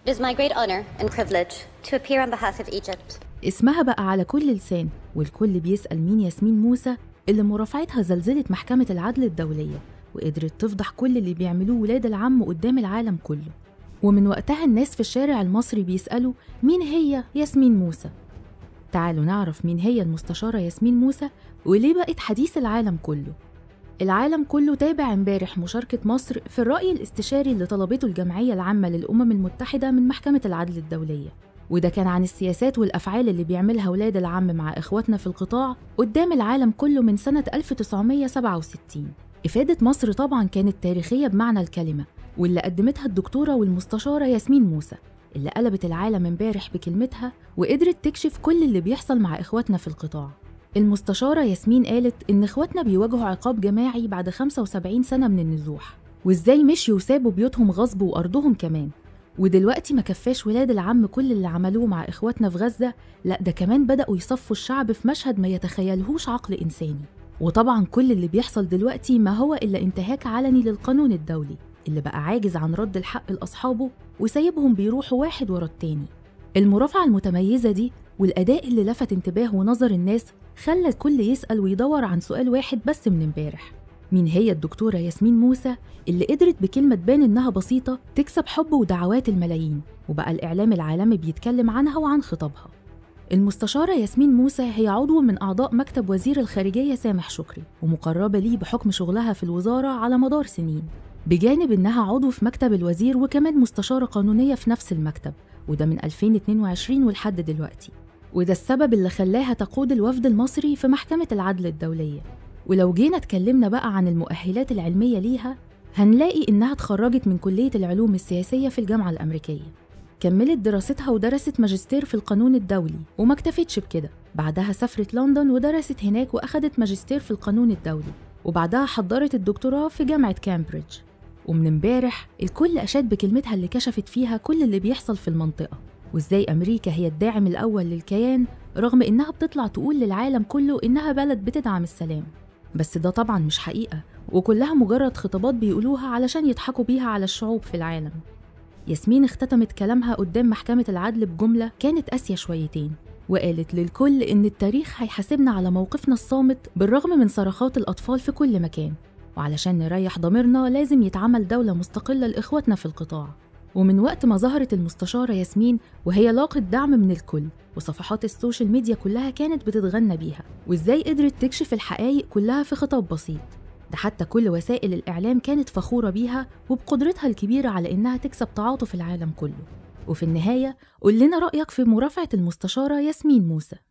It is my great honor and privilege to appear on behalf of Egypt. اسمها بقى على كل لسان والكل بيسأل مين ياسمين موسى اللي مرافعتها زلزلت محكمة العدل الدولية وقدرت تفضح كل اللي بيعملوه ولاد العم قدام العالم كله ومن وقتها الناس في الشارع المصري بيسألوا مين هي ياسمين موسى تعالوا نعرف مين هي المستشارة ياسمين موسى وليه بقت حديث العالم كله العالم كله تابع امبارح مشاركة مصر في الرأي الاستشاري اللي طلبته الجمعية العامة للأمم المتحدة من محكمة العدل الدولية وده كان عن السياسات والأفعال اللي بيعملها ولاد العم مع إخواتنا في القطاع قدام العالم كله من سنة 1967 إفادة مصر طبعا كانت تاريخية بمعنى الكلمة واللي قدمتها الدكتورة والمستشارة ياسمين موسى اللي قلبت العالم امبارح بكلمتها وقدرت تكشف كل اللي بيحصل مع إخواتنا في القطاع المستشارة ياسمين قالت إن إخواتنا بيواجهوا عقاب جماعي بعد 75 سنة من النزوح وإزاي مشيوا وسابوا بيوتهم غصب وأرضهم كمان ودلوقتي ما كفاش ولاد العم كل اللي عملوه مع إخواتنا في غزة لا ده كمان بدأوا يصفوا الشعب في مشهد ما يتخيلهوش عقل إنساني وطبعا كل اللي بيحصل دلوقتي ما هو إلا انتهاك علني للقانون الدولي اللي بقى عاجز عن رد الحق لأصحابه وسايبهم بيروحوا واحد ورا التاني المرافعة المتميزة دي والأداء اللي لفت انتباه ونظر الناس خلى الكل يسأل ويدور عن سؤال واحد بس من امبارح مين هي الدكتورة ياسمين موسى اللي قدرت بكلمة تبان إنها بسيطة تكسب حب ودعوات الملايين وبقى الإعلام العالمي بيتكلم عنها وعن خطابها المستشارة ياسمين موسى هي عضو من أعضاء مكتب وزير الخارجية سامح شكري ومقربة ليه بحكم شغلها في الوزارة على مدار سنين بجانب إنها عضو في مكتب الوزير وكمان مستشارة قانونية في نفس المكتب وده من 2022 ولحد دلوقتي وده السبب اللي خلاها تقود الوفد المصري في محكمة العدل الدولية ولو جينا اتكلمنا بقى عن المؤهلات العلمية ليها هنلاقي إنها اتخرجت من كلية العلوم السياسية في الجامعة الأمريكية كملت دراستها ودرست ماجستير في القانون الدولي وما اكتفتش بكده بعدها سافرت لندن ودرست هناك وأخدت ماجستير في القانون الدولي وبعدها حضرت الدكتوراه في جامعة كامبريدج ومن امبارح الكل أشاد بكلمتها اللي كشفت فيها كل اللي بيحصل في المنطقة وإزاي أمريكا هي الداعم الأول للكيان رغم إنها بتطلع تقول للعالم كله إنها بلد بتدعم السلام بس ده طبعا مش حقيقة وكلها مجرد خطابات بيقولوها علشان يضحكوا بيها على الشعوب في العالم ياسمين اختتمت كلامها قدام محكمة العدل بجملة كانت قاسية شويتين وقالت للكل إن التاريخ هيحاسبنا على موقفنا الصامت بالرغم من صرخات الأطفال في كل مكان وعلشان نريح ضميرنا لازم يتعمل دولة مستقلة لإخواتنا في القطاع ومن وقت ما ظهرت المستشارة ياسمين وهي لاقت دعم من الكل وصفحات السوشيال ميديا كلها كانت بتتغنى بيها وإزاي قدرت تكشف الحقائق كلها في خطاب بسيط ده حتى كل وسائل الإعلام كانت فخورة بيها وبقدرتها الكبيرة على إنها تكسب تعاطف العالم كله وفي النهاية قول لنا رأيك في مرافعة المستشارة ياسمين موسى